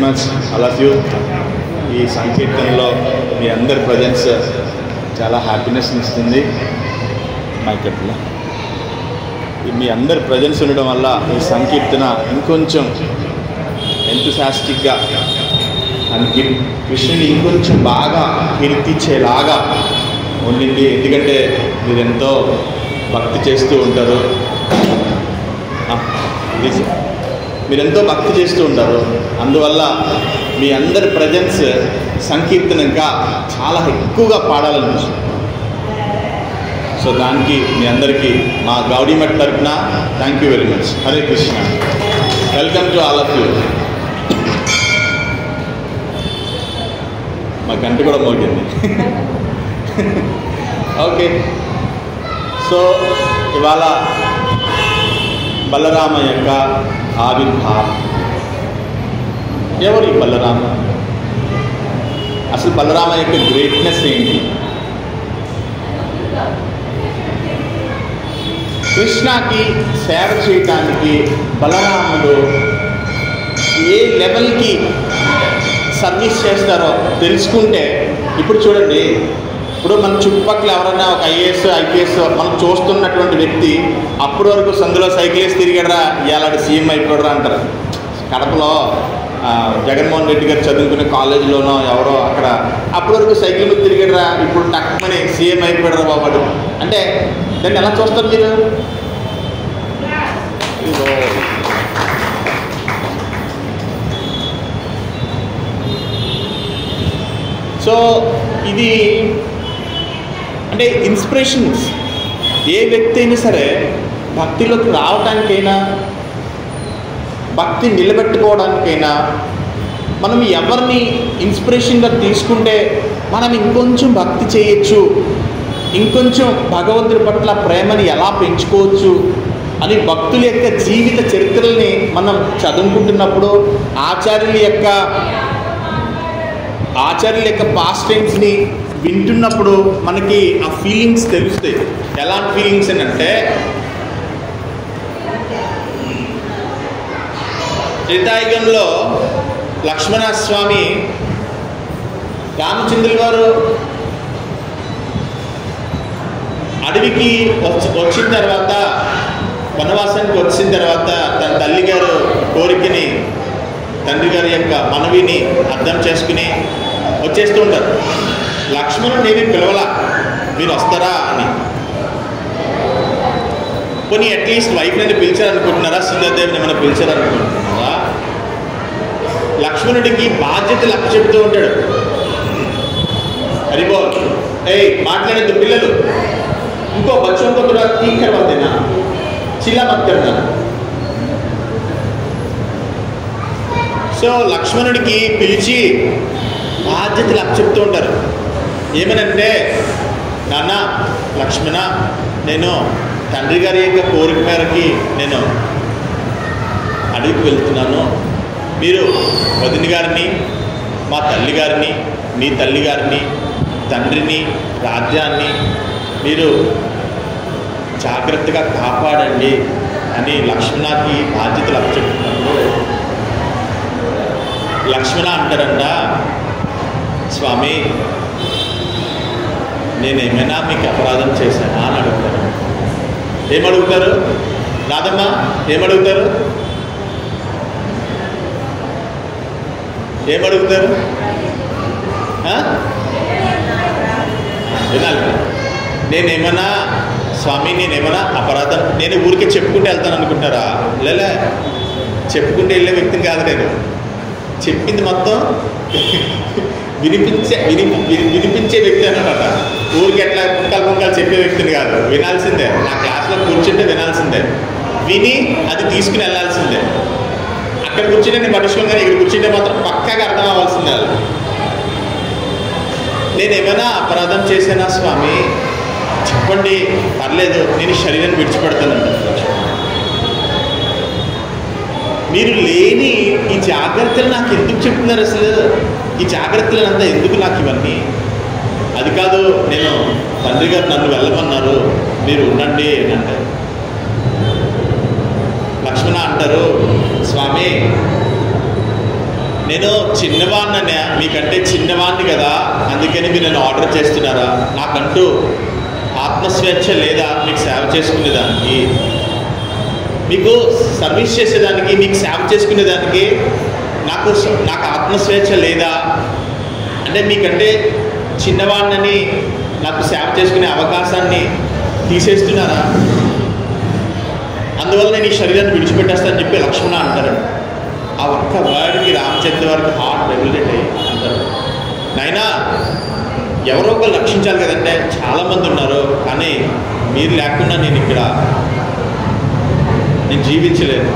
Much all you ఈ సంకీర్తనలో మీ అందరి presence చాలా హ్యాపీనెస్ని ఇస్తుంది మైకట్లో మీ అందరి ప్రజెన్స్ ఉండడం వల్ల ఈ సంకీర్తన ఇంకొంచెం ఎంతుశాస్టిక్గా మనకి కృష్ణుని ఇంకొంచెం బాగా కీర్తించేలాగా ఉండింది ఎందుకంటే మీరు ఎంతో భక్తి చేస్తూ ఉంటారు ఆ, ప్లీజ్. మీరు ఎంతో భక్తి చేస్తూ ఉంటారు అందువల్ల మీ అందరి ప్రజెన్స్ సంకీర్తన ఇంకా చాలా ఎక్కువగా పాడాలనిపిస్తుంది సో దానికి మీ అందరికీ మా గౌడీమఠ్ తరఫున thank you very much Hare Krishna welcome to all of you మా గంట కూడా మోగింది ఓకే సో ఇవాళ బలరామ యొక్క ఆవిర్భావం ఎవరు ఈ బలరామ అసలు బలరామ యొక్క గ్రేట్నెస్ ఏంటి కృష్ణకి సేవ చేయటానికి బలరాముడు ఏ లెవెల్కి సర్వీస్ చేస్తారో తెలుసుకుంటే ఇప్పుడు చూడండి ఇప్పుడు మన చుట్టుపక్కల ఎవరైనా ఒక ఐఏఎస్ ఐపీఎస్ మనం చూస్తున్నటువంటి వ్యక్తి అప్పటి వరకు సందులో సైకిల్ వేసి తిరిగాడరా ఇలాంటి సీఎం అయిపోయాడరా అంటారు కడపలో ఆ, జగన్మోహన్ రెడ్డి గారు చదువుకునే కాలేజీలోనో ఎవరో అక్కడ అప్పటి వరకు సైకిల్ మీద తిరిగాడరా ఇప్పుడు టక్మని సీఎం అయిపోయాడరా బాబాడు అంటే దాన్ని ఎలా చూస్తారు మీరు ఇదిగో. సో ఇది అంటే ఇన్స్పిరేషన్స్ ఏ వ్యక్తి అయినా సరే భక్తిలోకి రావడానికైనా భక్తి నిలబెట్టుకోవడానికైనా మనం ఎవరిని ఇన్స్పిరేషన్గా తీసుకుంటే మనం ఇంకొంచెం భక్తి చేయొచ్చు ఇంకొంచెం భగవంతుడి పట్ల ప్రేమని ఎలా పెంచుకోవచ్చు అని భక్తుల యొక్క జీవిత చరిత్రల్ని మనం చదువుకుంటున్నప్పుడు ఆచార్యుల యొక్క ఆచార్యుల యొక్క పాస్ట్ టైమ్స్ని వింటున్నప్పుడు మనకి ఆ ఫీలింగ్స్ తెలుస్తాయి ఎలాంటి ఫీలింగ్స్ అని అంటే త్రేతాయుగంలో లక్ష్మణస్వామి రామచంద్రుల వారు అడవికి వచ్చి వచ్చిన తర్వాత వనవాసానికి వచ్చిన తర్వాత తన తల్లి గారు కోరికని తండ్రి గారి యొక్క మనవిని అర్థం చేసుకుని వచ్చేస్తూ ఉంటారు లక్ష్మణుడు ఏమి పిలవలా మీరు వస్తారా అని కొన్ని అట్లీస్ట్ వైఫ్ నన్ను పిలిచారనుకుంటున్నారా సీతాదేవిని ఏమైనా పిలిచారనుకుంటున్నారా లక్ష్మణుడికి బాధ్యతలు అప్పు చెబుతూ ఉంటాడు అరే బోల్ ఏయ్ మాట్లాడేది పిల్లలు ఇంకో బచ్చోं को थोड़ा ठीक करवा देना चिल्ला मत करना సో లక్ష్మణుడికి పిలిచి బాధ్యతలు అప్పచెప్తూ ఉంటారు ఏమనంటే నాన్న లక్ష్మణ నేను తండ్రి గారి యొక్క కోరిక మేరకి నేను అడవికి వెళ్తున్నాను మీరు వదిన గారిని మా తల్లి గారిని మీ తల్లి గారిని తండ్రిని రాజ్యాన్ని మీరు జాగ్రత్తగా కాపాడండి అని లక్ష్మణకి బాధ్యతలు అప్పచెప్తున్నప్పుడు లక్ష్మణ అంటారంట స్వామి నేనేమైనా మీకు అపరాధం చేశానా అని అడుగుతారు ఏమడుగుతారు రాదమ్మా ఏమడుగుతారు ఏమడుగుతారు ఆ? వినాలి నేనేమన్నా స్వామి నేనేమన్నా అపరాధం నేను ఊరికే చెప్పుకుంటూ వెళ్తాను అనుకుంటారా లేలే చెప్పుకుంటూ వెళ్ళే వ్యక్తిని కాదు నేను చెప్పింది మొత్తం వినిపించే విని విని- వినిపించే వ్యక్తి అనమాట ఊరికి ఎట్లా పుంకాలు పుంకాలు చెప్పే వ్యక్తిని కాదు వినాల్సిందే నా క్లాస్లో కూర్చుంటే వినాల్సిందే విని అది తీసుకుని వెళ్ళాల్సిందే అక్కడ కూర్చుంటే నేను పట్టించుకోను కానీ ఇక్కడ కూర్చుంటే మాత్రం పక్కాగా అర్థం అవ్వాల్సిందే వాళ్ళు. నేను ఏమైనా అపరాధం చేశానా స్వామి చెప్పండి పర్లేదు నేను ఈ శరీరాన్ని విడిచిపెడతానంటాను మీరు లేని ఈ జాగ్రత్తలు నాకు ఎందుకు చెప్తున్నారు అసలు ఈ జాగ్రత్తలు అంతా ఎందుకు నాకు ఇవన్నీ అది కాదు నేను తండ్రి గారు నన్ను వెళ్ళమన్నారు మీరు ఉండండి అని అంటారు లక్ష్మణ అంటారు స్వామి నేను చిన్నవాడిని మీకంటే చిన్నవాడిని కదా అందుకని మీరు నన్ను ఆర్డర్ చేస్తున్నారా నాకంటూ ఆత్మస్వేచ్ఛ లేదా మీకు సేవ చేసుకునేదానికి మీకు సర్వీస్ చేసేదానికి మీకు సేవ చేసుకునేదానికి నాకు నాకు ఆత్మస్వేచ్ఛ లేదా అంటే మీకంటే చిన్నవాడినని నాకు సేవ చేసుకునే అవకాశాన్ని తీసేస్తున్నారా అందువల్ల నేను ఈ శరీరాన్ని విడిచిపెట్టేస్తానని చెప్పి లక్ష్మణ అంటారండి ఆ ఒక్క వర్డ్కి రామచంద్ర వారికి హార్ట్ రెగ్యులేట్ అయ్యి అంటారు నాయనా ఎవరో ఒకరు రక్షించాలి కదంటే చాలామంది ఉన్నారు కానీ మీరు లేకుండా నేను ఇక్కడ నేను జీవించలేను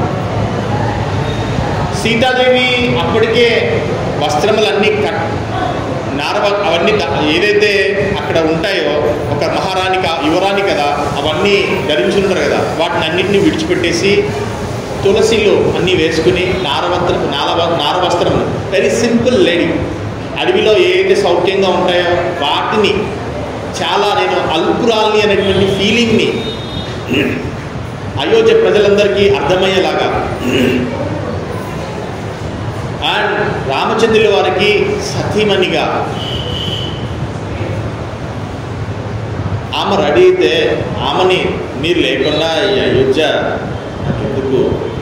సీతాదేవి అప్పటికే వస్త్రములన్నీ కట్ నారవ అవన్నీ ద- ఏదైతే అక్కడ ఉంటాయో ఒక మహారాణి కా యువరాణి కదా అవన్నీ ధరించుంటారు కదా వాటిని అన్నింటినీ విడిచిపెట్టేసి తులసిలో అన్నీ వేసుకుని నారవస్త్ర నారవ నారవస్త్రం వెరీ సింపుల్ లేడీ అడవిలో ఏదైతే సౌఖ్యంగా ఉంటాయో వాటిని చాలా నేను అల్పురాల్ని అనేటువంటి ఫీలింగ్ని అయోధ్య ప్రజలందరికీ అర్థమయ్యేలాగా అండ్ రామచంద్రుల వారికి సతీమణిగా ఆమె రెడీ అయితే ఆమెని మీరు లేకుండా ఈ అయోధ్య నాకెందుకు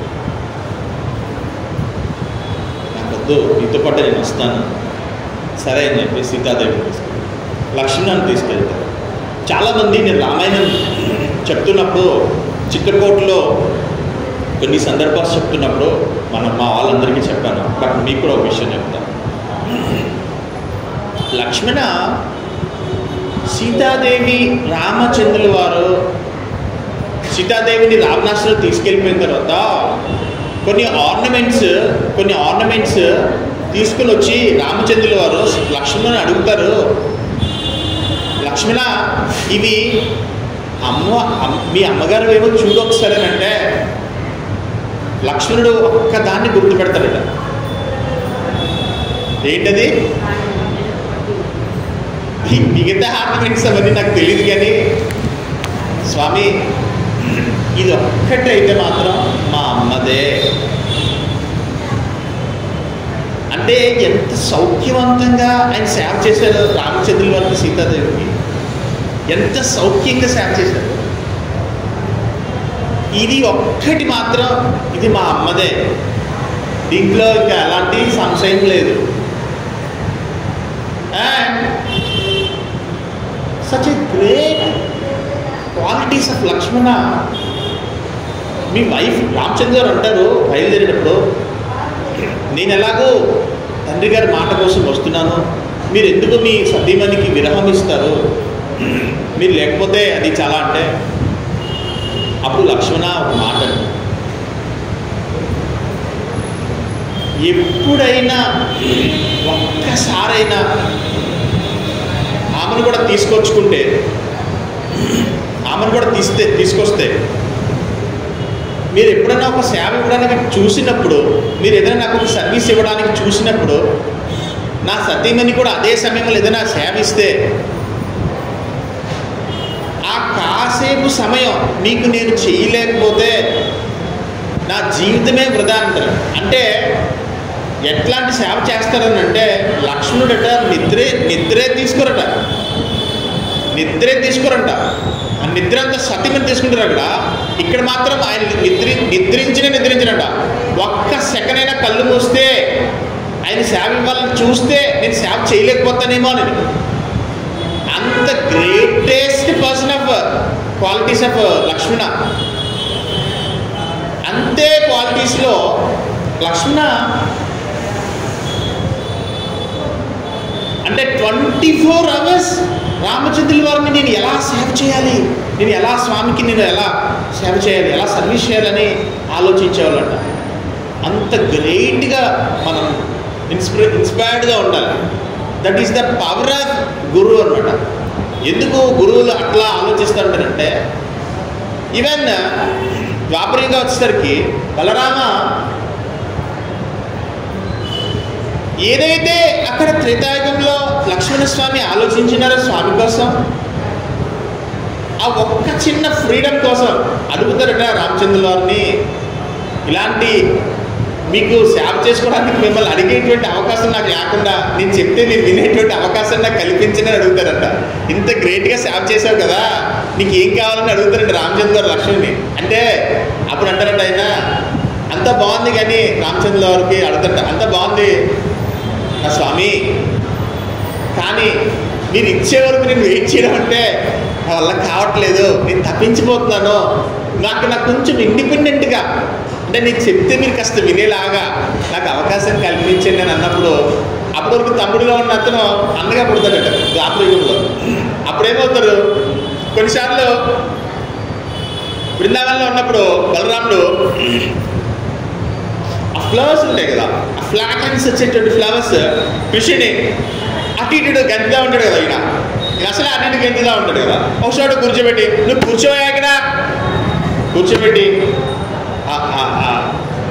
నాకొద్దు మీతో పాటు నేను వస్తాను సరే అని చెప్పి సీతాదేవి తీసుకెళ్ళి లక్ష్మణాన్ని తీసుకెళ్తారు చాలామంది నేను రామాయణం చెప్తున్నప్పుడు చిత్రకోటలో కొన్ని సందర్భాలు చెప్తున్నప్పుడు మనం మా వాళ్ళందరికీ చెప్పాను బట్ మీకు కూడా ఒక విషయం చెప్తాను లక్ష్మణ సీతాదేవి రామచంద్రుల వారు సీతాదేవిని రావణాసులు తీసుకెళ్ళిపోయిన తర్వాత కొన్ని ఆర్నమెంట్స్ కొన్ని ఆర్నమెంట్స్ తీసుకుని వచ్చి రామచంద్రుల వారు లక్ష్మణుని అడుగుతారు లక్ష్మణ ఇవి అమ్మ అమ్- మీ అమ్మగారు ఏమో చూడు ఒకసారి అని అంటే లక్ష్మణుడు ఒక్కదాన్ని గుర్తుపెడతాడట ఏంటది ఈ మిగతా ఆర్నమెంట్స్ అవన్నీ నాకు తెలియదు కానీ స్వామి ఇది ఒక్కటైతే మాత్రం మా అమ్మదే అంటే ఎంత సౌఖ్యవంతంగా ఆయన సేవ చేశారు రామచంద్రుల వారికి సీతాదేవికి ఎంత సౌఖ్యంగా సేవ చేశారు ఇది ఒక్కటి మాత్రం ఇది మా అమ్మదే దీంట్లో ఇంకా ఎలాంటి సంశయం లేదు and such a great qualities of Lakshmana మీ వైఫ్ రామచంద్ర గారు అంటారు బయలుదేరేటప్పుడు నేను ఎలాగో తండ్రి గారి మాట కోసం వస్తున్నాను మీరు ఎందుకు మీ సతీమణికి విరహం ఇస్తారు మీరు లేకపోతే అది చాలా అంటే అప్పుడు లక్ష్మణ ఒక మాట అంటాడు. ఎప్పుడైనా ఒక్కసారైనా ఆమెను కూడా తీసుకొచ్చుకుంటే ఆమెను కూడా తీస్తే తీసుకొస్తే మీరు ఎప్పుడైనా ఒక సేవ ఇవ్వడానికి చూసినప్పుడు మీరు ఏదైనా నాకు ఒక సర్వీస్ ఇవ్వడానికి చూసినప్పుడు నా సతీమణి కూడా అదే సమయంలో ఏదైనా సేవ ఇస్తే ఆ కాసేపు సమయం మీకు నేను చేయలేకపోతే నా జీవితమే వృధా అంటారు అంటే ఎట్లాంటి సేవ చేస్తారని అంటే లక్ష్మణుడట నిద్రే నిద్రే తీసుకోరట నిద్రే తీసుకోరంట ఆ నిద్ర అంతా సత్యమని తీసుకుంటారు అక్కడ ఇక్కడ మాత్రం ఆయన నిద్రి నిద్రించిన నిద్రించినట ఒక్క సెకండ్ అయినా కళ్ళు మూస్తే ఆయన సేవ ఇవ్వాలని చూస్తే నేను సేవ చేయలేకపోతానేమో అని అంత greatest person of qualities of Lakshmana అంతే క్వాలిటీస్లో లక్ష్మణ అంటే ట్వంటీ ఫోర్ అవర్స్ రామచంద్రుల వారిని నేను ఎలా సేవ చేయాలి నేను ఎలా స్వామికి నేను ఎలా సేవ చేయాలి ఎలా సర్వీస్ చేయాలని ఆలోచించేవాళ్ళంట అంత గ్రేట్గా మనం ఇన్స్పిరే ఇన్స్పైర్డ్గా ఉండాలి that is the power of గురువు అనమాట ఎందుకు గురువులు అట్లా ఆలోచిస్తారంటారంటే ఈవెన్ ద్వాపరంగా వచ్చేసరికి బలరామ ఏదైతే అక్కడ త్రేతాయుగంలో లక్ష్మణస్వామి ఆలోచించినారో స్వామి కోసం ఆ ఒక్క చిన్న ఫ్రీడమ్ కోసం అడుగుతారట రామచంద్రుల వారిని ఇలాంటి మీకు సేవ చేసుకోవడానికి మిమ్మల్ని అడిగేటువంటి అవకాశం నాకు లేకుండా నేను చెప్తే మీరు వినేటువంటి అవకాశం నాకు కల్పించని అడుగుతారంట ఇంత గ్రేట్గా సేవ చేసావు కదా నీకు ఏం కావాలని అడుగుతారంట రామచంద్ర గారు లక్ష్మణ్ని అంటే అప్పుడు అంటారంట ఆయన అంత బాగుంది కానీ రామచంద్ర గారికి అడుగుతారంట అంత బాగుంది నా స్వామి కానీ మీరు ఇచ్చే వరకు నేను వెయిట్ చేయడం అంటే నా వల్ల కావట్లేదు నేను తప్పించిపోతున్నాను నాకు నాకు కొంచెం ఇండిపెండెంట్గా అంటే నీకు చెప్తే మీరు కాస్త వినేలాగా నాకు అవకాశం కల్పించండి అని అన్నప్పుడు అప్పటి వరకు తమ్ముడుగా ఉన్న అతను అన్నగా పుడతాడట ద్వాపరయుగంలో అప్పుడేమవుతారు కొన్నిసార్లు బృందావనంలో ఉన్నప్పుడు బలరాముడు ఆ ఫ్లవర్స్ ఉంటాయి కదా ఆ ఫ్లాగ్రెన్స్ వచ్చేటువంటి ఫ్లవర్స్ కృషిని అటు ఇటు గంతుగా ఉంటాడు కదా ఈయన ఈయన అసలు అటు ఇటు గంతుగా ఉంటాడు కదా ఒక చోట కూర్చోబెట్టి నువ్వు కూర్చోయా ఇక్కడ కూర్చోబెట్టి ఆ- ఆ- ఆ-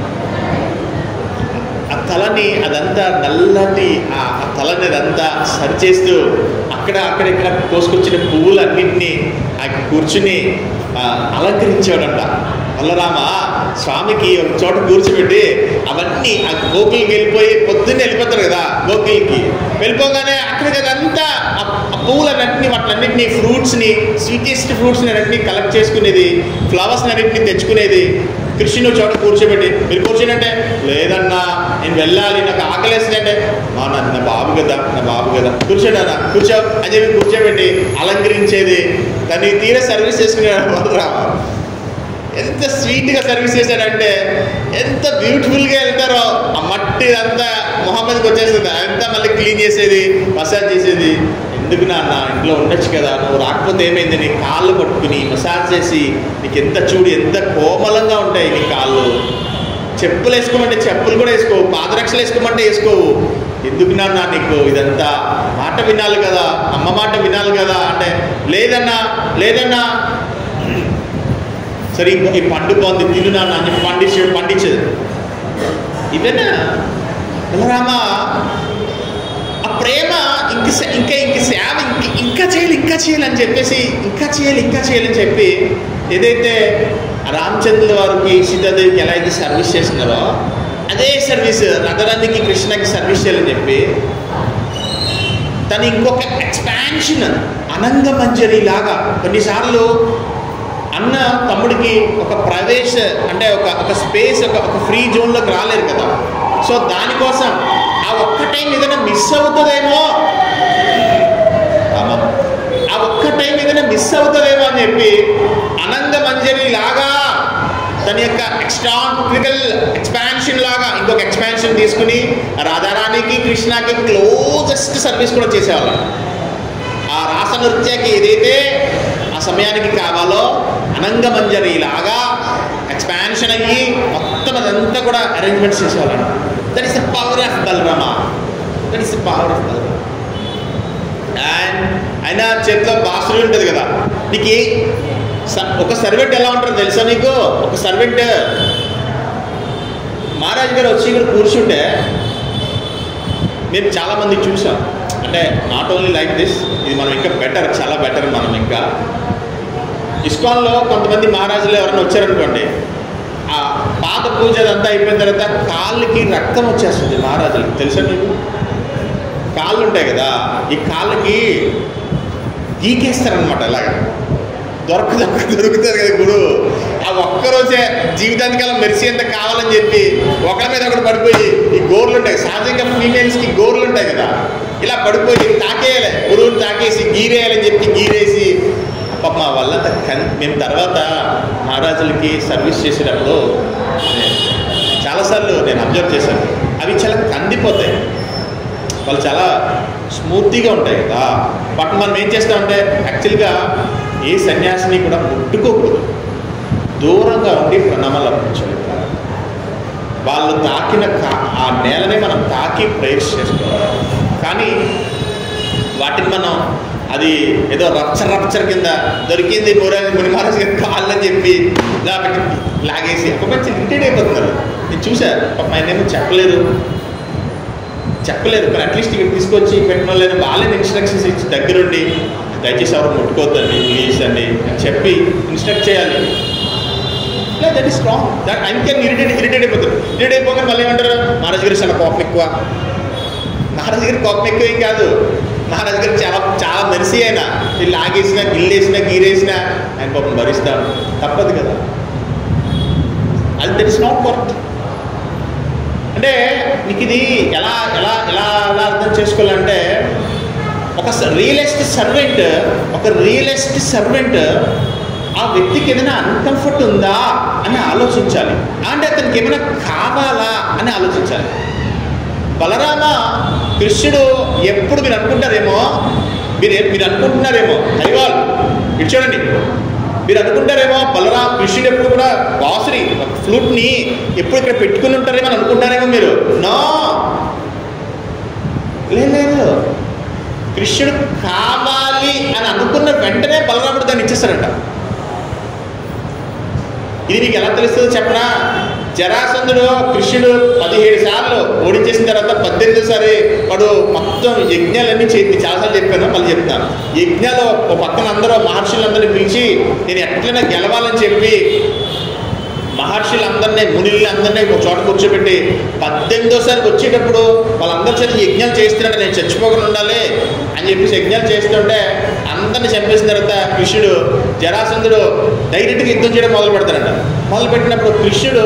ఆ తలని అదంతా నల్లటి ఆ ఆ తలని అదంతా సరిచేస్తూ అక్కడ అక్కడ ఇక్కడ కోసుకొచ్చిన పువ్వులన్నింటినీ ఆ కూర్చుని ఆ, అలంకరించాడంట వల్లరామ స్వామికి ఒక చోట కూర్చోబెట్టి అవన్నీ ఆ గోకులకి వెళ్ళిపోయి పొద్దున్నే వెళ్ళిపోతారు కదా గోకులకి వెళ్ళిపోగానే అక్కడికి అదంతా ఆ ఆ పువ్వులన్నింటినీ వాటినన్నింటినీ ఫ్రూట్స్ని స్వీటెస్ట్ ఫ్రూట్స్ని అన్నింటినీ కలెక్ట్ చేసుకునేది ఫ్లవర్స్ని అన్నింటినీ తెచ్చుకునేది కృష్ణుని చోట కూర్చోబెట్టి మీరు కూర్చోనంటే లేదన్నా నేను వెళ్ళాలి నాకు ఆకలేసిందంటే మా నా నా బాబు కదా నా బాబు కదా కూర్చోండి అన్న కూర్చో అని చెప్పి కూర్చోబెట్టి అలంకరించేది దాన్ని తీరే సర్వీస్ చేసుకునేవాడు బలరామ ఎంత స్వీట్గా సర్వీస్ చేశాడంటే ఎంత బ్యూటిఫుల్గా వెళ్తారో ఆ మట్టి అంతా మొహమ్మద్కి వచ్చేస్తుంది అంతా మళ్ళీ క్లీన్ చేసేది మసాజ్ చేసేది ఎందుకు నాన్న ఇంట్లో ఉండొచ్చు కదా నువ్వు రాకపోతే ఏమైంది నీ కాళ్ళు పట్టుకుని మసాజ్ చేసి నీకు ఎంత చూడు ఎంత కోమలంగా ఉంటాయి నీ కాళ్ళు చెప్పులు వేసుకోమంటే చెప్పులు కూడా వేసుకోవు పాదరక్షలు వేసుకోమంటే వేసుకోవు ఎందుకు నాన్న నీకు ఇదంతా మాట వినాలి కదా అమ్మ మాట వినాలి కదా అంటే లేదన్నా లేదన్నా సరే ఈ- ఈ పండు బాగుంది తిను నాన్న అని చెప్పి పండించే పండించేది ఇదేనా బలరామ ఆ ప్రేమ ఇంక సే- ఇంకా ఇంక సేవ ఇంక ఇంకా చేయాలి ఇంకా చేయాలి అని చెప్పేసి ఇంకా చేయాలి ఇంకా చేయాలని చెప్పి ఏదైతే రామచంద్ర వారికి సీతాదేవికి ఎలా అయితే సర్వీస్ చేస్తున్నారో అదే సర్వీస్ రఘునందికి కృష్ణకి సర్వీస్ చేయాలని చెప్పి తను ఇంకొక ఎక్స్పాన్షన్ అనంగ మంజరి లాగా కొన్నిసార్లు అన్న తమ్ముడికి ఒక ప్రవేశ అంటే ఒక ఒక స్పేస్ ఒక ఒక ఫ్రీ జోన్లోకి రాలేరు కదా సో దానికోసం ఆ ఒక్క టైం ఏదైనా మిస్ అవుతుందేమో ఆమా. ఆ ఒక్క టైం ఏదైనా మిస్ అవుతుందేమో అని చెప్పి అనంగ మంజరి లాగా తన యొక్క ఎక్స్ట్రాక్రికల్ ఎక్స్పాన్షన్ లాగా ఇంకొక ఎక్స్పాన్షన్ తీసుకుని రాధారాణికి కృష్ణకి క్లోజెస్ట్ సర్వీస్ కూడా చేసేవాళ్ళం ఆ రాస నృత్యకి ఏదైతే ఆ సమయానికి కావాలో అనంగమంజరి లాగా ఎక్స్పాన్షన్ అయ్యి మొత్తం అదంతా కూడా అరేంజ్మెంట్స్ చేసేవాళ్ళం that is the power of Balarama that is the power of Balarama and అయినా చేతిలో బాసులు ఉంటుంది కదా నీకు ఏ స- ఒక సర్వెంట్ ఎలా ఉంటారో తెలుసా నీకు ఒక సర్వెంట్ మహారాజు గారు వచ్చి ఇక్కడ కూర్చుంటే మేము చాలామంది చూసాం అంటే నాట్ ఓన్లీ లైక్ దిస్ ఇది మనం ఇంకా బెటర్ చాలా బెటర్ మనం ఇంకా ఇస్కాన్లో కొంతమంది మహారాజులు ఎవరైనా వచ్చారనుకోండి ఆ పాత పూజ అదంతా అయిపోయిన తర్వాత కాళ్ళకి రక్తం వచ్చేస్తుంది మహారాజులకి తెలుసా నీకు కాళ్ళు ఉంటాయి కదా ఈ కాళ్ళకి గీకేస్తారనమాట అలాగా దొరకదు దొరుకుతుంది కదా గుడు ఆ ఒక్కరోజే జీవితానికి అలా మెరిసి ఎంత కావాలని చెప్పి ఒకరి మీద ఒకటి పడిపోయి ఈ గోర్లు ఉంటాయి సహజంగా ఫీమేల్స్కి గోర్లు ఉంటాయి కదా ఇలా పడిపోయి తాకేయాలి గురువుని తాకేసి గీరేయాలని చెప్పి గీరేసి పాప మా వల్ల అంత కన్ మేము తర్వాత మహారాజులకి సర్వీస్ చేసేటప్పుడు నేను చాలాసార్లు నేను అబ్జర్వ్ చేశాను అవి చాలా కందిపోతాయి వాళ్ళు చాలా స్మూత్గా ఉంటాయి కదా బట్ మనం ఏం చేస్తామంటే యాక్చువల్గా ఏ సన్యాసిని కూడా ముట్టుకోకూడదు దూరంగా ఉండి ప్రణామాలు అర్పించాలి వాళ్ళు తాకిన కా- ఆ నేలనే మనం తాకి ప్రేయర్స్ చేసుకోవాలి కానీ వాటిని మనం అది ఏదో రప్చర్ రప్చర్ కింద దొరికింది మురాజు ముని మహారాజు గారి కాళ్ళు అని చెప్పి ఇలా పెట్టి లాగేసి ఒక మంచి ఇరిటేట్ అయిపోతున్నారు నేను చూసా పాపం ఆయన ఏమో చెప్పలేదు చెప్పలేరు కానీ అట్లీస్ట్ ఇక్కడ తీసుకొచ్చి పెట్టిన వాళ్ళని వాళ్ళని ఇన్స్ట్రక్షన్స్ ఇచ్చి దగ్గరుండి దయచేసి ఎవరు ముట్టుకోవద్దండి ప్లీజ్ అండి అని చెప్పి ఇన్స్ట్రక్ట్ చేయాలి లేదా దట్ ఈస్ స్ట్రాంగ్ దట్ అందుకే ఇరిటేట్ ఇరిటేట్ అయిపోతారు ఇరిటేట్ అయిపోగానే మళ్ళీ ఏమంటారు మహారాజ్ గారు చాలా కోపం ఎక్కువ మహారాజ్ గారి కోపం ఎక్కువ ఏం కాదు మహారాజ్ గారు చాలా చాలా మెరిసి అయినా వీళ్ళు లాగేసినా గిల్లేసినా గీరేసినా ఆయన పాపం భరిస్తాడు తప్పదు కదా అది దట్ ఇస్ నాట్ కరెక్ట్ అంటే నీకు ఇది ఎలా ఎలా ఎలా ఎలా అర్థం చేసుకోవాలంటే ఒక రియలిస్ట్ సర్వెంట్ ఒక రియలిస్ట్ సర్వెంట్ ఆ వ్యక్తికి ఏదైనా అన్కంఫర్ట్ ఉందా అని ఆలోచించాలి అంటే అతనికి ఏమైనా కావాలా అని ఆలోచించాలి బలరామ కృష్ణుడు ఎప్పుడు మీరు అనుకుంటారేమో మీరు మీరు అనుకుంటున్నారేమో హరివాల్ ఇటు చూడండి మీరు అనుకుంటారేమో బలరా కృష్ణుడు ఎప్పుడు కూడా బాసురి ఫ్లూట్ని ఎప్పుడు ఇక్కడ పెట్టుకుని ఉంటారేమో అని అనుకుంటారేమో మీరు నో లేదు లేదు కృష్ణుడు కావాలి అని అనుకున్న వెంటనే బలరాముడు దాన్ని ఇచ్చేస్తాడంట ఇది నీకు ఎలా తెలుస్తుందో చెప్పనా జరాసంధుడు కృష్ణుడు పదిహేడు సార్లు ఓడించేసిన తర్వాత పద్దెనిమిదోసారి వాడు మొత్తం యజ్ఞాలన్నీ చేసి చాలాసార్లు చెప్పాను మళ్ళీ చెప్తాను యజ్ఞాలు ఒక పక్కన అందరూ మహర్షులందరినీ పిలిచి నేను ఎట్లైనా గెలవాలని చెప్పి మహర్షులందరినీ మునులందరినీ ఒక చోట కూర్చోబెట్టి పద్దెనిమిదోసారికి వచ్చేటప్పుడు వాళ్ళందరి చేత యజ్ఞాలు చేస్తున్నాడు నేను చచ్చిపోకుండా ఉండాలి అని చెప్పేసి యజ్ఞాలు చేస్తుంటే అందరిని చంపేసిన తర్వాత కృష్ణుడు జరాసంధుడు డైరెక్ట్గా యుద్ధం చేయడం మొదలు పెడతాడంట మొదలు పెట్టినప్పుడు కృష్ణుడు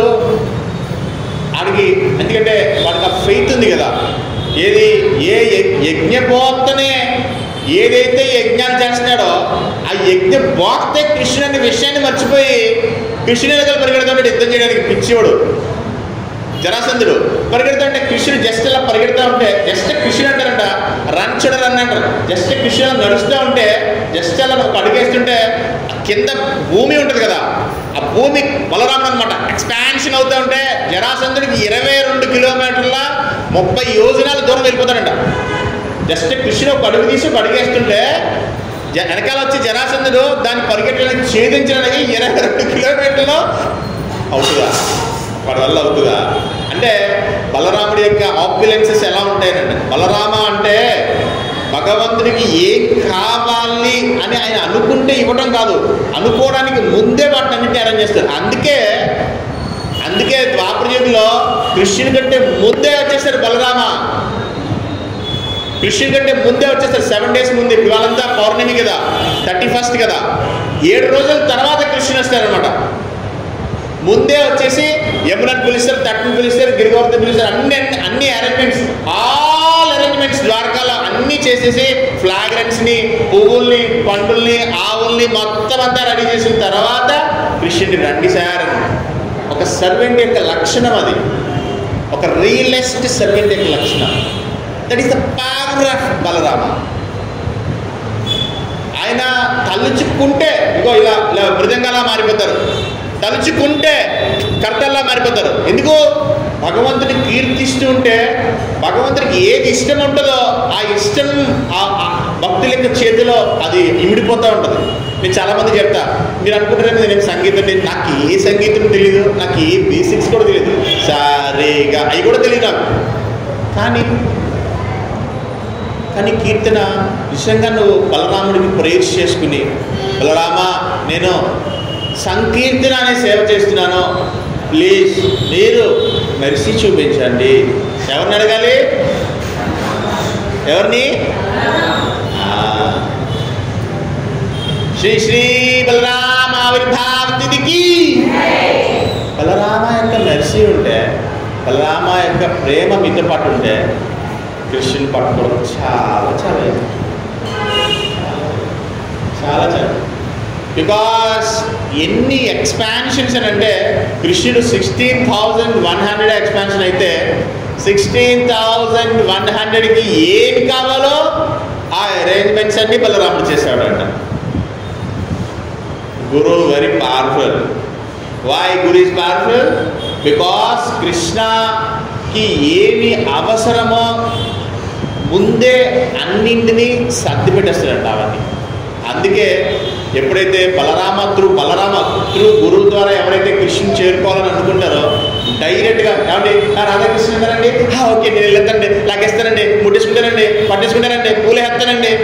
ఆడికి ఎందుకంటే వాడికి ఆ ఫెయిత్ ఉంది కదా ఏది ఏ యజ్ఞ- యజ్ఞపోతనే ఏదైతే యజ్ఞాలు చేస్తున్నాడో ఆ యజ్ఞ బోక్తే కృష్ణుడు అనే విషయాన్ని మర్చిపోయి కృష్ణుడి దగ్గర పరిగెడుతుంటే యుద్ధం చేయడానికి పిచ్చివాడు జరాసంధుడు పరిగెడుతుంటే కృష్ణుడు జస్ట్ ఇలా పరిగెడుతూ ఉంటే జస్ట్ కృష్ణుడు అంటారంట రన్ చూడ రన్ అంటారు జస్ట్ కృష్ణుడు నడుస్తూ ఉంటే జస్ట్ అలా ఒక అడుగేస్తుంటే కింద భూమి ఉంటుంది కదా ఆ భూమి బలరాముడు అనమాట ఎక్స్పాన్షన్ అవుతూ ఉంటే జరాసంధుడికి ఇరవై రెండు కిలోమీటర్ల ముప్పై యోజనాల దూరం వెళ్ళిపోతాడంట జస్ట్ కృష్ణుడు ఒక అడుగు తీసి ఒక అడుగేస్తుంటే జ- వెనకాల వచ్చి జరాసంధుడు దాన్ని పరిగెట్టడానికి ఛేదించడానికి ఇరవై రెండు కిలోమీటర్లు అవుతుందా వాడి వల్ల అవుతుందా అంటే బలరాముడి యొక్క ఆప్యులెన్సెస్ ఎలా ఉంటాయనండి బలరామ అంటే భగవంతుడికి ఏం కావాలి అని ఆయన అనుకుంటే ఇవ్వడం కాదు అనుకోవడానికి ముందే వాటిని అన్నింటినీ అరేంజ్ చేస్తారు అందుకే అందుకే ద్వాపర యుగంలో కృష్ణుని కంటే ముందే వచ్చేసారు బలరామ కృష్ణుడి కంటే ముందే వచ్చేస్తారు సెవెన్ డేస్ ముందు ఇప్పుడు వాళ్ళంతా పౌర్ణమి కదా థర్టీ ఫస్ట్ కదా ఏడు రోజుల తర్వాత కృష్ణుడు వస్తారనమాట ముందే వచ్చేసి యమునని పిలుస్తారు తట్టుని పిలుస్తారు గిరిగోవర్ధన్ పిలుస్తారు అన్ని అన్ని అరేంజ్మెంట్స్ ఆల్ అరేంజ్మెంట్స్ ద్వారకాలో అన్ని చేసేసి ఫ్లాగ్రెన్స్ని పువ్వుల్ని పండుల్ని ఆవుల్ని మొత్తం అంతా రెడీ చేసిన తర్వాత కృష్ణుడి రండి సార్ అని. ఒక సర్వెంట్ యొక్క లక్షణం అది ఒక రియలిస్ట్ సర్వెంట్ యొక్క లక్షణం that is the power of Balarama ఆయన తలుచుకుంటే ఇగో ఇలా ఇలా మృదంగాలా మారిపోతారు తలుచుకుంటే కర్తల్లా మారిపోతారు ఎందుకు భగవంతుని కీర్తిస్తూ ఉంటే భగవంతునికి ఏది ఇష్టం ఉంటుందో ఆ ఇష్టం ఆ ఆ భక్తుల యొక్క చేతిలో అది ఇమిడిపోతూ ఉంటుంది నేను చాలామంది చెప్తా మీరు అనుకుంటారేమో నేను సంగీతం నేను- నాకు ఏ సంగీతం తెలియదు నాకు ఏ బేసిక్స్ కూడా తెలియదు సరేగా అవి కూడా తెలియదు నాకు కానీ కానీ కీర్తన నిజంగా నువ్వు బలరాముడికి ప్రేయర్స్ చేసుకుని బలరామ నేను సంకీర్తన అనే సేవ చేస్తున్నాను ప్లీజ్ మీరు మెరిసి చూపించండి ఎవరిని అడగాలి ఎవరిని ఆ, శ్రీ శ్రీ బలరామ ఆవిర్భావ తిథికి బలరామ యొక్క మెరిసి ఉంటే బలరామ యొక్క ప్రేమ మీతో పాటు ఉంటే కృష్ణుని పట్టుకోవడం చాలా చాలా easy. చాలా చాలా బికాస్ ఎన్ని ఎక్స్పాన్షన్స్ అని అంటే కృష్ణుడు sixteen thousand one hundred expansion అయితే సిక్స్టీన్ థౌజండ్ వన్ హండ్రెడ్కి ఏమి కావాలో ఆ అరేంజ్మెంట్స్ అన్ని బలరాముడు చేశాడంట guru very powerful why guru is powerful because కృష్ణకి ఏమి అవసరమో ముందే అన్నింటినీ సర్ది పెట్టేస్తాడంట అవన్నీ అందుకే ఎప్పుడైతే బలరామ త్రూ బలరామ త్రూ గురువు ద్వారా ఎవరైతే కృష్ణుని చేరుకోవాలని అనుకుంటారో డైరెక్ట్గా ఏమండి "ఆ, రాధాకృష్ణ ఉన్నారండి "ఆ, ఓకే నేను వెళ్ళొద్దండి లాగేస్తానండి ముట్టేసుకుంటానండి పట్టేసుకుంటానండి పూలు వేస్తానండి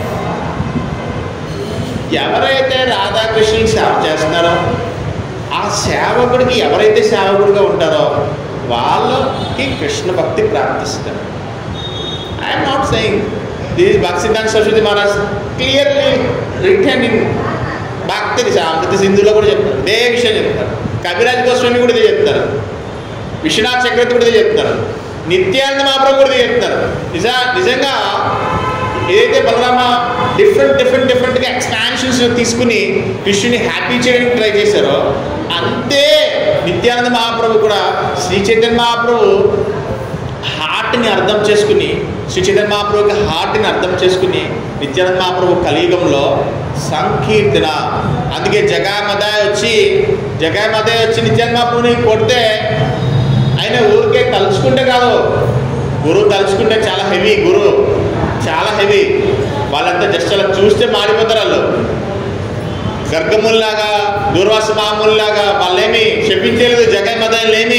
ఎవరైతే రాధాకృష్ణుని సేవ చేస్తున్నారో ఆ సేవకుడికి ఎవరైతే సేవకుడిగా ఉంటారో వాళ్ళకి కృష్ణ భక్తి ప్రార్థిస్తారు I'm not saying this Bhaktisiddhanta Saraswati Maharaj clearly return in Bhakti Amrita సింధులో కూడా చెప్తారు ఇదే విషయం చెప్తారు కవిరాజ్ గోస్వామి కూడా ఇదే చెప్తారు విశ్వనాథ్ చక్రవర్తి కూడా ఇదే చెప్తారు నిత్యానంద మహాప్రభు కూడా ఇదే చెప్తారు నిజ నిజంగా ఏదైతే బలరామ డిఫరెంట్ డిఫరెంట్ డిఫరెంట్గా ఎక్స్పాన్షన్స్ తీసుకుని కృష్ణుని హ్యాపీ చేయడానికి ట్రై చేశారో అంతే నిత్యానంద మహాప్రభు కూడా శ్రీ చైతన్య మహాప్రభు హార్ట్ని అర్థం చేసుకుని శ్రీ చైతన్య మహాప్రభు యొక్క హార్ట్ని అర్థం చేసుకుని నిత్యానంద మహాప్రభు కలియుగంలో సంకీర్తన అందుకే జగామదాయ్ వచ్చి జగామదాయ్ వచ్చి నిత్యానంద మహాప్రభుని కొడితే ఆయన ఊరికే తలుచుకుంటే కాదు గురువు తలుచుకుంటే చాలా హెవీ గురువు చాలా హెవీ వాళ్ళంతా జస్ట్ అలా చూస్తే మాడిపోతారు వాళ్ళు గర్గముల్లాగా దూర్వాస మామూల్లాగా వాళ్ళేమి చెప్పించలేదు జగన్ మదలేమి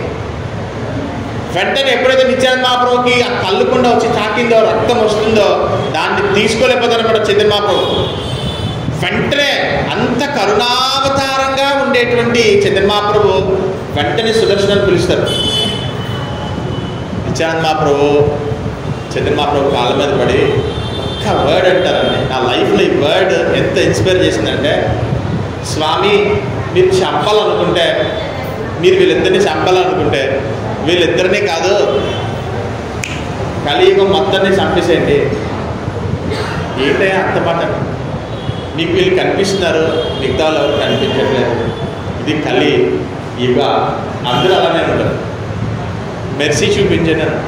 వెంటనే ఎప్పుడైతే నిత్యానంద మహాప్రభుకి ఆ కళ్ళుకుండా వచ్చి తాకిందో రక్తం వస్తుందో దాన్ని తీసుకోలేకపోతారన్నమాట చంద్ర మహాప్రభు వెంటనే అంత కరుణావతారంగా ఉండేటువంటి చంద్ర మహాప్రభు వెంటనే సుదర్శనాన్ని పిలుస్తారు నిత్యానంద మహాప్రభు చంద్ర మహాప్రభు కాళ్ళ మీద పడి ఒక్క వర్డ్ అంటారండి నా లైఫ్లో ఈ వర్డ్ ఎంత ఇన్స్పైర్ చేసిందంటే స్వామి మీరు చంపాలనుకుంటే మీరు వీళ్ళిద్దరిని చంపాలనుకుంటే వీళ్ళిద్దరినీ కాదు కలియుగం మొత్తాన్ని చంపేసేయండి ఏంటయ్యా అంత మాట మీకు వీళ్ళు కనిపిస్తున్నారు మిగతా వాళ్ళు ఎవరు కనిపించట్లేదు ఇది కలి యుగ అందరూ అలానే ఉంటారు మెర్సీ చూపించండి అన్నాడు.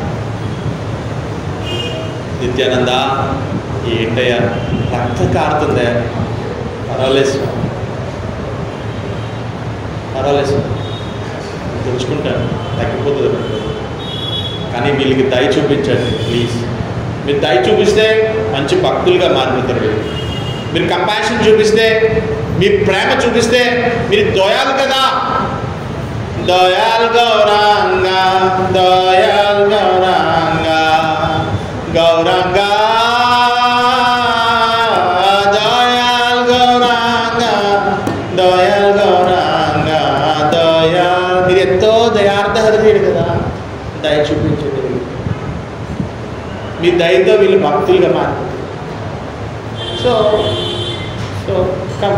నిత్యానంద ఏంటయ్యా రక్తం కారుతుందే పర్వాలేదు స్వామి. పర్వాలేదు స్వామి. తెచ్చుకుంటాను తగ్గిపోతుంది నాకు. కానీ వీళ్ళకి దయ చూపించండి ప్లీజ్ మీరు దయ చూపిస్తే మంచి భక్తులుగా మారిపోతారు వీళ్ళు మీరు కంపాషన్ చూపిస్తే మీ ప్రేమ చూపిస్తే మీరు దోయాలు కదా దయాల్ గౌరాంగ దయాల్ గౌరాంగ గౌరాంగ దయాల్ గౌరాంగ దయాల్ గౌరాంగ దయాల్ మీరు ఎంతో దయార్థ హృదయుడు కదా దయ చూపించండి వీళ్ళకి. మీ దయతో వీళ్ళు భక్తులుగా మారు సో సో కమ్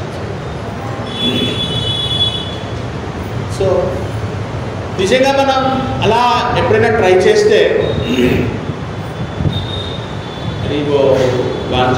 సో నిజంగా మనం అలా ఎప్పుడైనా ట్రై చేస్తే నీకు వాంఛ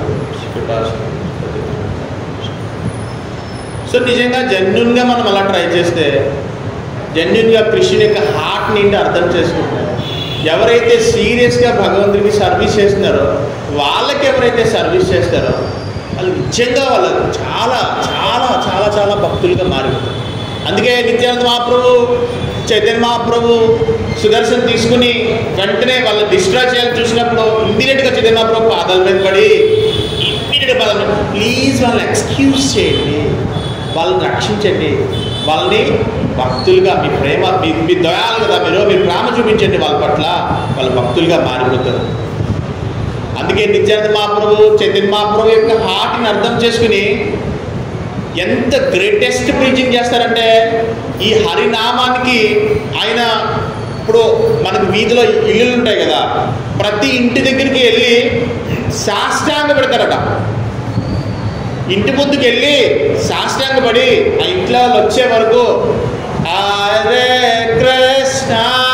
సో నిజంగా జెన్యున్గా మనం అలా ట్రై చేస్తే జెన్యున్గా కృష్ణుని యొక్క హార్ట్ నిండి అర్థం చేసుకుంటారు ఎవరైతే సీరియస్గా భగవంతుడికి సర్వీస్ చేస్తున్నారో వాళ్ళకి ఎవరైతే సర్వీస్ చేస్తారో వాళ్ళు నిజంగా వాళ్ళు చాలా చాలా చాలా చాలా భక్తులుగా మారిపోతారు అందుకే నిత్యానంద మహాప్రభు చైతన్య మహాప్రభు సుదర్శన్ తీసుకుని వెంటనే వాళ్ళు డిస్ట్రాయ్ చేయాలని చూసినప్పుడు ఇమ్మీడియట్గా చైతన్య మహాప్రభు పాదాల మీద పడి ఇమ్మీడియట్ పాదాల మీద ప్లీజ్ వాళ్ళని ఎక్స్క్యూజ్ చేయండి వాళ్ళని రక్షించండి వాళ్ళని భక్తులుగా మీ ప్రేమ మీ మీ దయాలు కదా మీరు మీరు ప్రేమ చూపించండి వాళ్ళ పట్ల వాళ్ళ భక్తులుగా మారిపోతారు అందుకే నిత్యానంద మహాప్రభు చైతన్య మహాప్రభు యొక్క హార్ట్ని అర్థం చేసుకుని ఎంత గ్రేటెస్ట్ ప్రీచింగ్ చేస్తారంటే ఈ హరినామానికి ఆయన ఇప్పుడు మనకు వీధిలో ఇల్లులు ఉంటాయి కదా ప్రతి ఇంటి దగ్గరికి వెళ్ళి సాష్టాంగ పెడతారట ఇంటి ముందుకు వెళ్ళి సాష్టాంగ పడి ఆ ఇంట్లో వాళ్ళు వచ్చే వరకు హరే కృష్ణ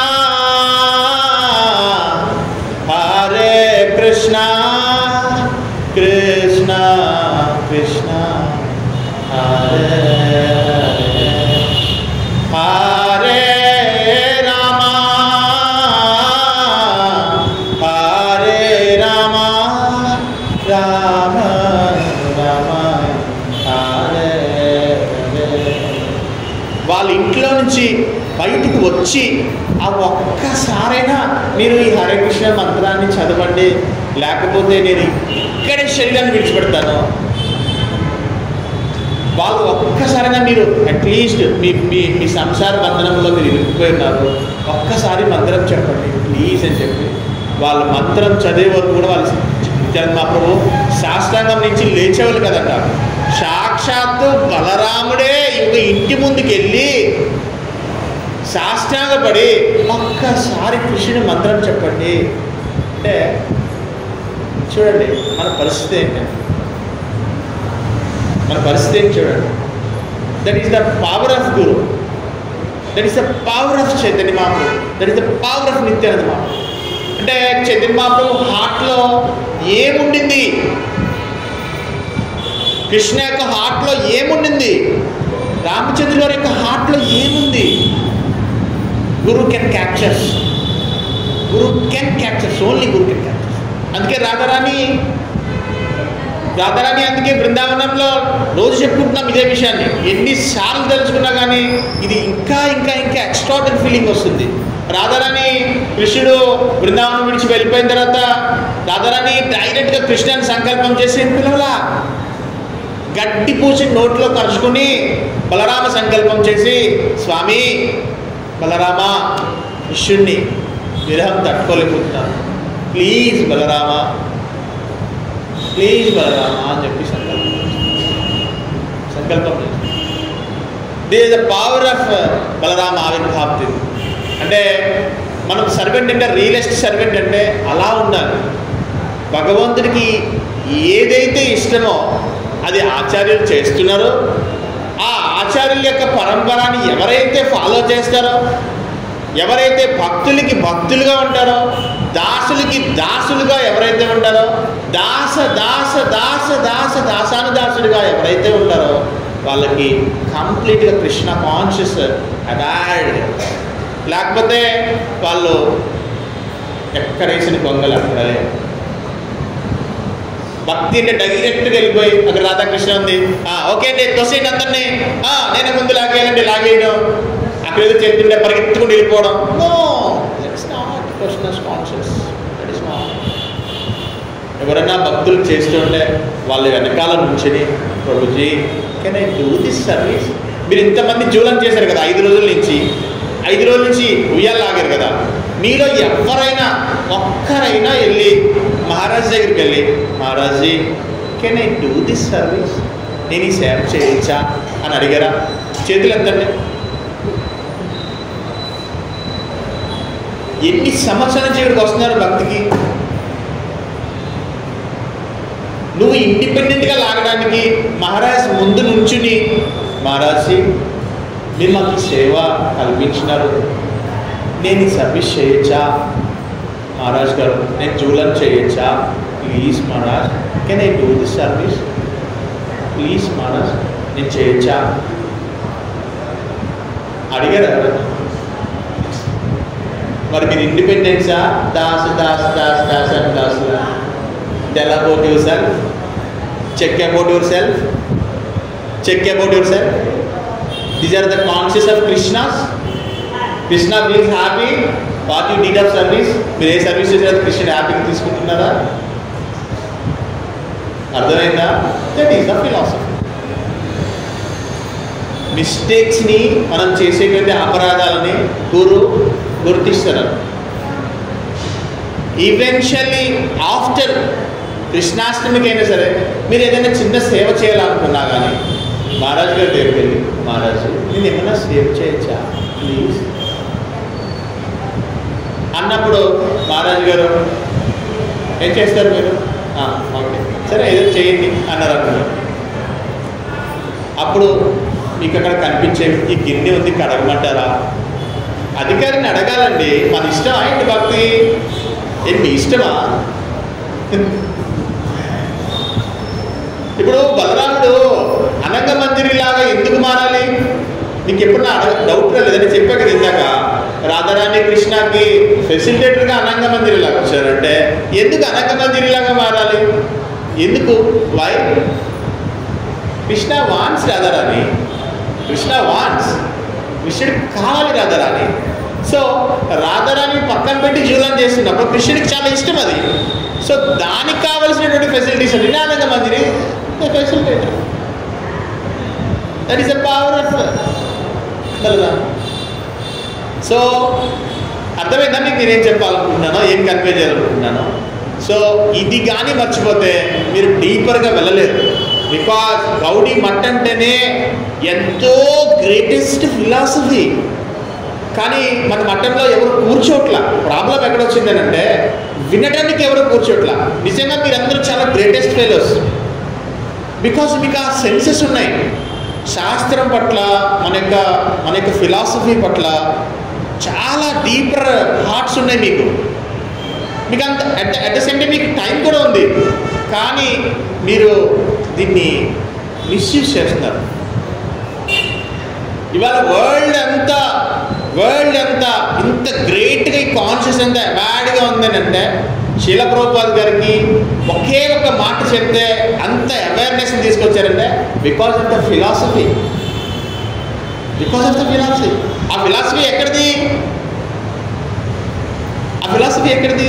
హరే కృష్ణ కృష్ణ కృష్ణ హరే హరే రామ హరే రామ రామ రామ హరే హరే వాళ్ళ ఇంట్లో నుంచి బయటికి వచ్చి ఆ ఒక్కసారైనా మీరు ఈ హరే కృష్ణ మంత్రాన్ని చదవండి లేకపోతే నేను ఇక్కడే శరీరాన్ని విడిచిపెడతాను వాళ్ళు ఒక్కసారైనా మీరు అట్లీస్ట్ మీ మీ మీ సంసార బంధనంలో మీరు ఇరుక్కుపోయి ఉన్నారు ఒక్కసారి మంత్రం చెప్పండి ప్లీజ్ అని చెప్పి వాళ్ళ మంత్రం చదివే వరకు కూడా వాళ్ళు నిత్యానంద మహాప్రభు శాస్త్రాంగం నుంచి లేచేవాళ్ళు కదంట సాక్షాత్తు బలరాముడే ఒక ఇంటి ముందుకు వెళ్ళి సాష్టాంగపడి ఒక్కసారి కృష్ణుని మంత్రం చెప్పండి అంటే చూడండి మన పరిస్థితి ఏంటి మన పరిస్థితి ఏంటి చూడండి that is the power of guru that is the power of Chaitanya మాపు that is the power of Nityananda మాపు అంటే చైతన్య మాపు హార్ట్లో ఏముండింది కృష్ణ యొక్క హార్ట్లో ఏముండింది రామచంద్ర గారి యొక్క హార్ట్లో ఏముంది guru can captures guru can captures only guru can captures అందుకే రాధారాణి రాధారాణి అందుకే బృందావనంలో రోజు చెప్పుకుంటున్నాం ఇదే విషయాన్ని ఎన్నిసార్లు తెలుసుకున్నా కానీ ఇది ఇంకా ఇంకా ఇంకా ఎక్స్ట్రాడనరీ ఫీలింగ్ వస్తుంది రాధారాణి కృష్ణుడు బృందావనం విడిచి వెళ్ళిపోయిన తర్వాత రాధారాణి డైరెక్ట్గా కృష్ణాన్ని సంకల్పం చేసి ఏం పిలవలా గట్టి పూసి నోట్లో కరుచుకుని బలరామ సంకల్పం చేసి స్వామి బలరామ కృష్ణుణ్ణి విరహం తట్టుకోలేకపోతున్నాను ప్లీజ్ బలరామ ప్లీజ్ బలరామ అని చెప్పి సంకల్పం చేశాను. సంకల్పం చేశాను this the power of Balarama ఆవిర్భాప్తి అంటే మనం సర్వెంట్ అంటే రియలిస్ట్ సర్వెంట్ అంటే అలా ఉండాలి భగవంతుడికి ఏదైతే ఇష్టమో అది ఆచార్యులు చేస్తున్నారో ఆ ఆచార్యుల యొక్క పరంపరాన్ని ఎవరైతే ఫాలో చేస్తారో ఎవరైతే భక్తులకి భక్తులుగా ఉంటారో దాసులకి దాసులుగా ఎవరైతే ఉంటారో దాస దాస దాస దాస దాసాను దాసులుగా ఎవరైతే ఉంటారో వాళ్ళకి కంప్లీట్గా కృష్ణ కాన్షియస్ అడాడ్ లేకపోతే వాళ్ళు ఎక్కడేసిన కొంగలు అక్కడే భక్తి అంటే డైరెక్ట్గా వెళ్ళిపోయి అక్కడ రాధాకృష్ణ ఉంది "ఆ, ఓకే అండి తొసేయండి అందరినీ "ఆ, నేను ముందు లాగేయాలండి లాగేయడం అక్కడ ఏదో చెప్తుంటే పరిగెత్తుకుని వెళ్ళిపోవడం no that's not Krishna's conscious that is not ఎవరైనా భక్తులు చేస్తుంటే వాళ్ళ వెనకాల నుంచుని Prabhuji can I do this service మీరు ఇంతమంది జూలం చేశారు కదా ఐదు రోజుల నుంచి ఐదు రోజుల నుంచి ఉయ్యాలు లాగారు కదా మీలో ఎవరైనా ఒక్కరైనా వెళ్ళి మహారాజ్ దగ్గరికి వెళ్ళి Maharaji can I do this service నేను ఈ సేవ చేయొచ్చా అని అడిగారా చేతులు ఎత్తండి ఎన్ని సంవత్సరాల నుంచి ఇక్కడికి వస్తున్నారు భక్తికి నువ్వు ఇండిపెండెంట్గా లాగడానికి మహారాజ్ ముందు నుంచుని మహారాజీ మీరు మాకు ఈ సేవ కల్పించినారు నేను ఈ సర్వీస్ చేయొచ్చా మహారాజ్ గారు నేను జూలన్ చేయొచ్చా please Maharaj can I do this service please Maharaj నేను చేయొచ్చా అడిగారు ఎవరైనా? మరి మీరు ఇండిపెండెన్సా Das Das Das Das and Das tell about yourself check about yourself check about yourself these are the conscious of Krishna's Krishna feels happy what you need of service మీరు ఏ service చేసినా కృష్ణుడు హ్యాపీగా తీసుకుంటున్నారా అర్థమైందా దట్ ఈస్ ద ఫిలాసఫీ మిస్టేక్స్ని మనం చేసేటువంటి అపరాధాలని గురు గుర్తిస్తారు ఈవెన్షియల్లీ ఆఫ్టర్ కృష్ణాష్టమికి అయినా సరే మీరు ఏదైనా చిన్న సేవ చేయాలనుకున్నా కానీ మహారాజు గారి దగ్గరికి వెళ్ళి మహారాజు నేను ఏమైనా సేవ చేయొచ్చా ప్లీజ్ అన్నప్పుడు మహారాజు గారు ఏం చేస్తారు మీరు "ఆ, ఓకే సరే ఏదో చేయండి అన్నారు అనుకున్నారు అప్పుడు మీకు అక్కడ కనిపించే ఈ గిన్నె ఉంది కడగమంటారా అధికారిని అడగాలండి మన ఇష్టమా ఏంటి భక్తి ఏంటి మీ ఇష్టమా ఇప్పుడు బలరాముడు అనంగ మందిరిలాగా ఎందుకు మారాలి మీకు ఎప్పుడు అడగ డౌట్ రాలేదని చెప్పా కదా ఇందాక రాధారాణి కృష్ణకి ఫెసిలిటేటర్గా అనంగ మందిరిలాగా వచ్చారంటే ఎందుకు అనంగ మందిరిలాగా మారాలి ఎందుకు why Krishna wants Radharani Krishna wants కృష్ణుడికి కావాలి రాధారాణి సో రాధారాణి పక్కన పెట్టి జూలం చేస్తున్నప్పుడు కృష్ణుడికి చాలా ఇష్టం అది సో దానికి కావలసినటువంటి ఫెసిలిటీస్ అంటే ఆనంద మందిరి facilitator that is the power of Balaram so అర్థమైందా మీకు నేనేం చెప్పాలనుకుంటున్నానో ఏం కన్వే చేయాలనుకుంటున్నానో సో ఇది కానీ మర్చిపోతే మీరు డీపర్గా వెళ్ళలేరు బికాజ్ గౌడీ మట్ అంటేనే ఎంతో గ్రేటెస్ట్ ఫిలాసఫీ కానీ మన మఠంలో ఎవరు కూర్చోట్ల ప్రాబ్లం ఎక్కడ వచ్చిందనంటే వినడానికి ఎవరు కూర్చోట్ల నిజంగా మీరందరూ చాలా గ్రేటెస్ట్ ఫెలోస్ బికాస్ మీకు ఆ సెన్సెస్ ఉన్నాయి శాస్త్రం పట్ల మన యొక్క మన యొక్క ఫిలాసఫీ పట్ల చాలా డీపర్ హార్ట్స్ ఉన్నాయి మీకు మీకు అంత at at the same time మీకు టైం కూడా ఉంది కానీ మీరు దీన్ని మిస్యూజ్ చేస్తున్నారు ఇవాళ వరల్డ్ అంతా వరల్డ్ అంతా ఇంత గ్రేట్గా ఈ కాన్షియస్ ఎంత అవార్డ్గా ఉందని అంటే శీలప్రభుపాద్ గారికి ఒకే ఒక మాట చెప్తే అంత అవేర్నెస్ తీసుకొచ్చారంటే because of the philosophy because of the philosophy ఆ ఫిలాసఫీ ఎక్కడిది ఆ ఫిలాసఫీ ఎక్కడిది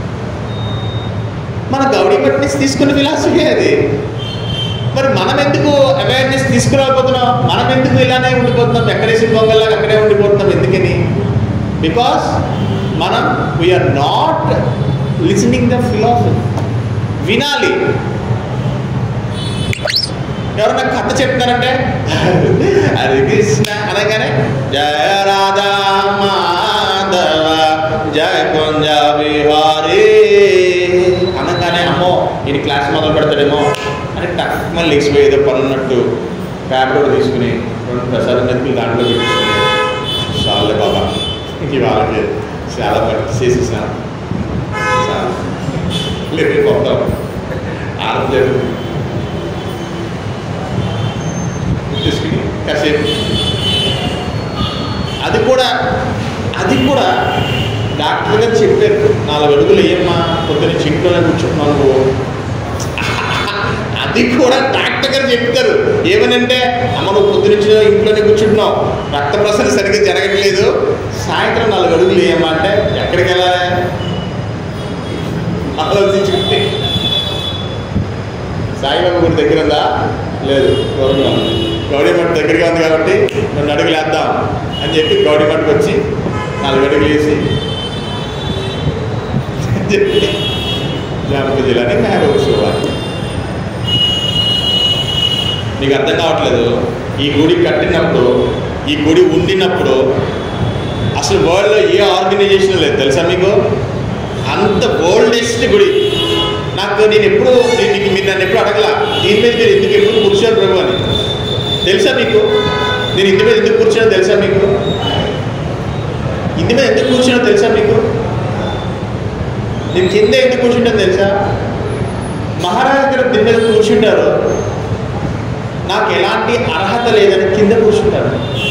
మన గౌడీ భట్ నుంచి తీసుకున్న ఫిలాసఫీ అది మరి మనం ఎందుకు అవేర్నెస్ తీసుకురాకపోతున్నాం మనం ఎందుకు ఇలానే ఉండిపోతున్నాం ఎక్కడేసి పొంగల్లాగా అక్కడే ఉండిపోతున్నాం ఎందుకని బికాస్ మనం we're not listening the philosophy వినాలి ఎవరన్నా కథ చెప్తారంటే హరి కృష్ణ అనగానే జయ రాధా మాధవ జయ కుంజ విహారీ అనగానే అమ్మో ఈయన క్లాస్ మొదలు పెడతాడేమో అని టక్ మళ్ళీ లేచిపోయి ఏదో పని ఉన్నట్టు పేపర్ కూడా తీసుకుని రెండు ప్రసాదం నెత్తులు దాంట్లో పెట్టుకుని చాలే బాబా ఇవాళకి చాలా పని చేసేసాను చాలా లేదు మొత్తం ఆడలేదు తీసుకుని కాసేపు అది కూడా అది కూడా డాక్టర్ గారు చెప్పారు నాలుగు అడుగులు ఏమ్మా పొద్దున్న చింట్లోనే కూర్చుంటున్నావు నువ్వు అది కూడా డాక్టర్ గారు చెప్తారు ఏమనంటే అమ్మ నువ్వు పొద్దునుంచి ఇంట్లోనే కూర్చుంటున్నావు రక్త ప్రసరణ సరిగ్గా జరగట్లేదు సాయంత్రం నాలుగు అడుగులు ఏమ్మా అంటే ఎక్కడికి వెళ్ళాలి ఆలోచించుకుంటే సాయిబాబా గుడి దగ్గర ఉందా లేదు దూరంగా ఉంది గౌడీమఠ్ దగ్గరగా ఉంది కాబట్టి రెండు అడుగులు వేద్దాం అని చెప్పి గౌడీమఠ్కి వచ్చి నాలుగు అడుగులు వేసి చెప్పి జానపద జిల్లాని మహబూబ్ శివారి మీకు అర్థం కావట్లేదు ఈ గుడి కట్టినప్పుడు ఈ గుడి ఉండినప్పుడు అసలు వరల్డ్లో ఏ ఆర్గనైజేషన్ లేదు తెలుసా మీకు అంత ఓల్డెస్ట్ గుడి నాకు నేను ఎప్పుడు నేను నీకు మీరు నన్ను ఎప్పుడు అడగలా దీని మీద మీరు ఎందుకు ఎప్పుడు కూర్చోరు ప్రభు అని తెలుసా మీకు నేను ఇంటి మీద ఎందుకు కూర్చున్నా తెలుసా మీకు ఇంటి మీద ఎందుకు కూర్చున్నా తెలుసా మీకు నేను కింద ఎందుకు కూర్చుంటాను తెలుసా మహారాజు గారు దీని మీద కూర్చుంటారు నాకు ఎలాంటి అర్హత లేదని కింద కూర్చుంటారు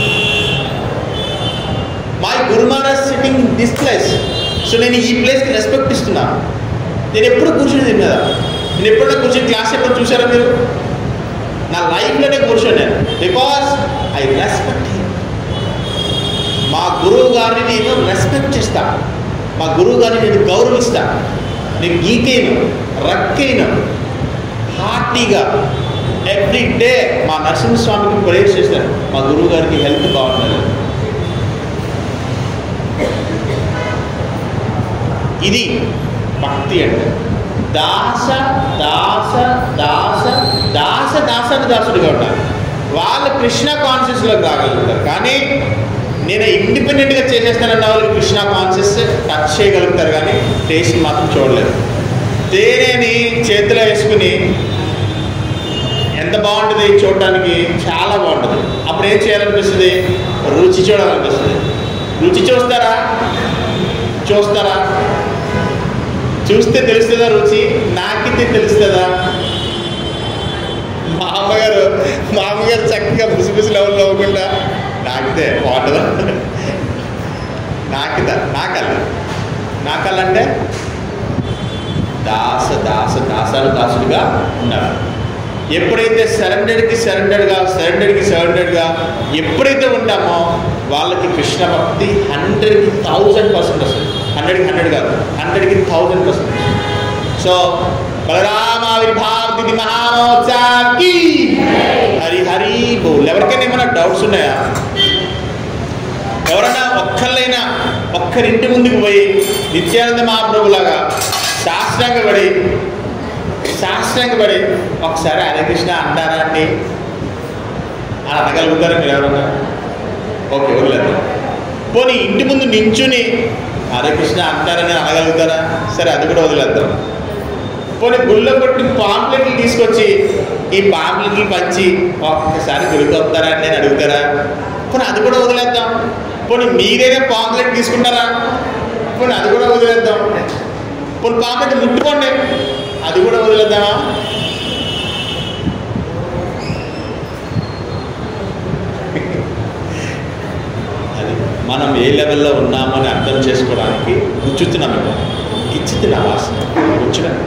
my guru Maharaj sitting this place so నేను ఈ ప్లేస్కి రెస్పెక్ట్ ఇస్తున్నా నేను ఎప్పుడు కూర్చునేది మీద నేను ఎప్పుడైనా కూర్చొని క్లాస్ ఎప్పుడు చూసారా మీరు నా లైఫ్లోనే కూర్చోను బికాస్ ఐ రెస్పెక్ట్ మా గురువు గారిని నేను రెస్పెక్ట్ చేస్తా మా గురువు గారిని నేను గౌరవిస్తా నేను గీకేను రక్కేను హార్టీగా ఎవ్రీ డే మా నరసింహస్వామికి ప్రేయర్ చేస్తాను మా గురువు గారికి హెల్త్ బాగుండాలి ఇది భక్తి అంటే దాస దాస దాస దాస దాసని దాసుడిగా ఉండాలి వాళ్ళు కృష్ణ కాన్షియస్లోకి రాగలుగుతారు కానీ నేను ఇండిపెండెంట్గా చేసేస్తానన్న వాళ్ళు కృష్ణ కాన్షియస్ టచ్ చేయగలుగుతారు కానీ టేస్ట్ మాత్రం చూడలేరు తేనెని చేతిలో వేసుకుని ఎంత బాగుంటుంది చూడడానికి చాలా బాగుంటుంది అప్పుడు ఏం చేయాలనిపిస్తుంది రుచి చూడాలనిపిస్తుంది రుచి చూస్తారా చూస్తారా చూస్తే తెలుస్తుందా రుచి నాకితే తెలుస్తుందా మా అమ్మగారు మా అమ్మగారు చక్కగా ముసిముసి లెవెల్ అవ్వకుండా నాకితే బాగుంటుందా నాకిదా నాకల్ల నాకల్లంటే దాస దాస దాసాలు దాసుడిగా ఉన్నారు ఎప్పుడైతే సరెండర్కి సరెండర్గా సరెండర్కి సరెండర్గా ఎప్పుడైతే ఉంటామో వాళ్ళకి కృష్ణ భక్తి హండ్రెడ్కి థౌజండ్ పర్సెంట్ వస్తుంది హండ్రెడ్కి హండ్రెడ్ కాదు హండ్రెడ్కి థౌజండ్ పర్సెంట్ సో బలరామావిర్భావ మహామోత్సవానికి హరి హరి బోల్ ఎవరికైనా ఏమైనా డౌట్స్ ఉన్నాయా ఎవరైనా ఒక్కళ్ళైనా ఒక్కరింటి ముందుకు పోయి నిత్యానంద మహాప్రభులాగా శాస్త్రంగా పడి సాష్టాంగపడి ఒకసారి హరే కృష్ణ అంటారా అండి అని అనగలుగుతారా మీరు ఎవరన్నా ఓకే వదిలేద్దాం పోనీ ఇంటి ముందు నించుని హరే కృష్ణ అంటారని అనగలుగుతారా సరే అది కూడా వదిలేద్దాం పోనీ గుళ్ళో కొట్టి పాంప్లెట్లు తీసుకొచ్చి ఈ పాంప్లెట్లు పంచి ఒక్కసారి గుడికి వస్తారా అని నేను అడుగుతారా పోనీ అది కూడా వదిలేద్దాం పోనీ మీరేనే పాంప్లెట్ తీసుకుంటారా పోనీ అది కూడా వదిలేద్దాం పోనీ పాంప్లెట్ ముట్టుకోండి అది కూడా వదిలేద్దామా అది మనం ఏ లెవెల్లో ఉన్నామని అర్థం చేసుకోవడానికి గుచ్చుతున్నాం ఇక్కడ గిచ్చుతున్న వాసన గుచ్చడం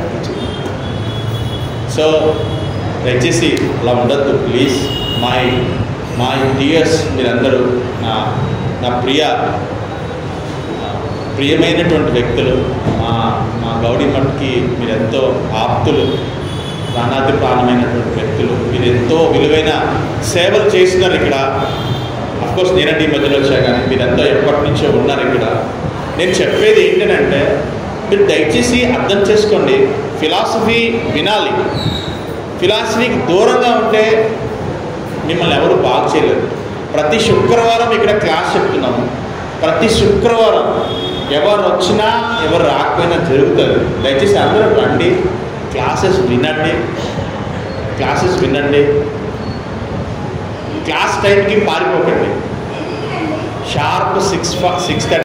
సో దయచేసి అలా ఉండద్దు ప్లీజ్ మై మై డియర్స్ మీరందరూ నా నా ప్రియ ఆ, ప్రియమైనటువంటి వ్యక్తులు మా మా గౌడీ మట్కి మీరెంతో ఆప్తులు ప్రాణాతి ప్రాణమైనటువంటి వ్యక్తులు మీరు ఎంతో విలువైన సేవలు చేస్తున్నారు ఇక్కడ అఫ్కోర్స్ నేనంటే ఈ మధ్యలో వచ్చా కానీ మీరంతా ఎప్పటి నుంచో ఉన్నారు ఇక్కడ నేను చెప్పేది ఏంటంటే మీరు దయచేసి అర్థం చేసుకోండి ఫిలాసఫీ వినాలి ఫిలాసఫీకి దూరంగా ఉంటే మిమ్మల్ని ఎవరు బాగు చేయలేరు ప్రతి శుక్రవారం ఇక్కడ క్లాస్ చెప్తున్నాము ప్రతి శుక్రవారం ఎవరు వచ్చినా ఎవరు రాకపోయినా జరుగుతుంది దయచేసి అందరూ రండి క్లాసెస్ వినండి క్లాసెస్ వినండి క్లాస్ టైంకి పారిపోకండి షార్ప్ సిక్స్ సిక్స్ థర్టీ